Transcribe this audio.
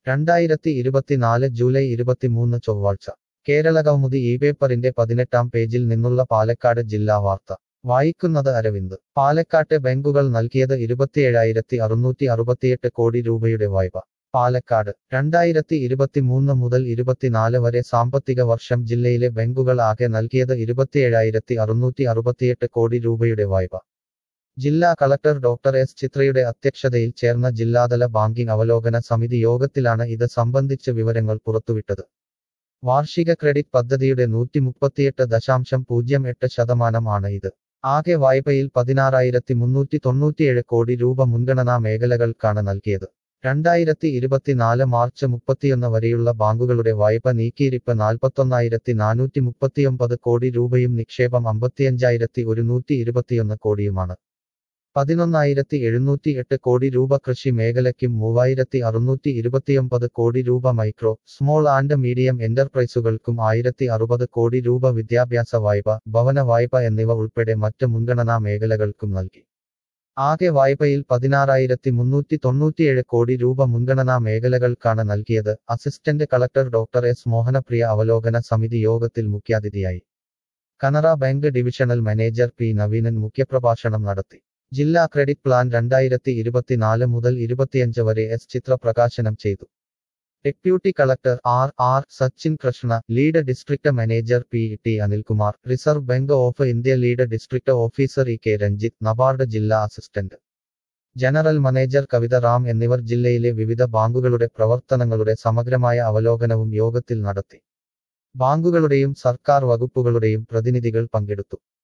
രണ്ടായിരത്തി ഇരുപത്തിനാല് ജൂലൈ ഇരുപത്തിമൂന്ന് ചൊവ്വാഴ്ച കേരള കൗമുദി ഈ പേപ്പറിന്റെ പതിനെട്ടാം പേജിൽ നിന്നുള്ള പാലക്കാട് ജില്ലാ വാർത്ത വായിക്കുന്നത് അരവിന്ദ് പാലക്കാട്ടെ ബാങ്കുകൾ നൽകിയത് ഇരുപത്തിയേഴായിരത്തി അറുന്നൂറ്റി അറുപത്തിയെട്ട് കോടി രൂപയുടെ വായ്പ പാലക്കാട് രണ്ടായിരത്തി ഇരുപത്തിമൂന്ന് മുതൽ ഇരുപത്തിനാല് വരെ സാമ്പത്തിക വർഷം ജില്ലയിലെ ബാങ്കുകൾ ആകെ നൽകിയത് ഇരുപത്തിയേഴായിരത്തി അറുന്നൂറ്റി അറുപത്തിയെട്ട് കോടി രൂപയുടെ വായ്പ ജില്ലാ കളക്ടർ ഡോക്ടർ എസ് ചിത്രയുടെ അധ്യക്ഷതയിൽ ചേർന്ന ജില്ലാതല ബാങ്കിംഗ് അവലോകന സമിതി യോഗത്തിലാണ് ഇത് സംബന്ധിച്ച് വിവരങ്ങൾ പുറത്തുവിട്ടത് വാർഷിക ക്രെഡിറ്റ് പദ്ധതിയുടെ നൂറ്റി മുപ്പത്തിയെട്ട് ദശാംശം പൂജ്യം എട്ട് ശതമാനം ആണ് ഇത് ആകെ വായ്പയിൽ പതിനാറായിരത്തി മുന്നൂറ്റി തൊണ്ണൂറ്റിയേഴ് കോടി രൂപ മുൻഗണനാ മേഖലകൾക്കാണ് നൽകിയത് രണ്ടായിരത്തി ഇരുപത്തിനാല് മാർച്ച് മുപ്പത്തിയൊന്ന് വരെയുള്ള ബാങ്കുകളുടെ വായ്പ നീക്കിയിരിപ്പ് നാൽപ്പത്തൊന്നായിരത്തി നാനൂറ്റി മുപ്പത്തിയൊമ്പത് കോടി രൂപയും നിക്ഷേപം അമ്പത്തിയഞ്ചായിരത്തി ഒരുന്നൂറ്റി ഇരുപത്തിയൊന്ന് കോടിയുമാണ് പതിനൊന്നായിരത്തി എഴുന്നൂറ്റി എട്ട് കോടി രൂപ കൃഷി മേഖലയ്ക്കും മൂവായിരത്തി അറുന്നൂറ്റി ഇരുപത്തിയൊമ്പത് കോടി രൂപ മൈക്രോ സ്മോൾ ആൻഡ് മീഡിയം എന്റർപ്രൈസുകൾക്കും ആയിരത്തി അറുപത് കോടി രൂപ വിദ്യാഭ്യാസ വായ്പ ഭവന വായ്പ എന്നിവ ഉൾപ്പെടെ മറ്റ് മുൻഗണനാ മേഖലകൾക്കും നൽകി ആകെ വായ്പയിൽ പതിനാറായിരത്തി മുന്നൂറ്റി തൊണ്ണൂറ്റിയേഴ് കോടി രൂപ മുൻഗണനാ മേഖലകൾക്കാണ് നൽകിയത് assistant collector doctor S Mohanapriya അവലോകന സമിതി യോഗത്തിൽ മുഖ്യാതിഥിയായി Canara bank divisional manager P Naveenan മുഖ്യപ്രഭാഷണം നടത്തി ജില്ലാ ക്രെഡിറ്റ് പ്ലാൻ രണ്ടായിരത്തി ഇരുപത്തിനാല് മുതൽ ഇരുപത്തിയഞ്ച് വരെ എസ് ചിത്ര പ്രകാശനം ചെയ്തു deputy collector R R Sachin Krishna lead district manager P T Anilkumar reserve bank of India lead district officer E K Ranjith NABARD ജില്ലാ assistant general manager Kavitha Ram എന്നിവർ ജില്ലയിലെ വിവിധ ബാങ്കുകളുടെ പ്രവർത്തനങ്ങളുടെ സമഗ്രമായ അവലോകനവും യോഗത്തിൽ നടത്തി ബാങ്കുകളുടെയും സർക്കാർ വകുപ്പുകളുടെയും പ്രതിനിധികൾ പങ്കെടുത്തു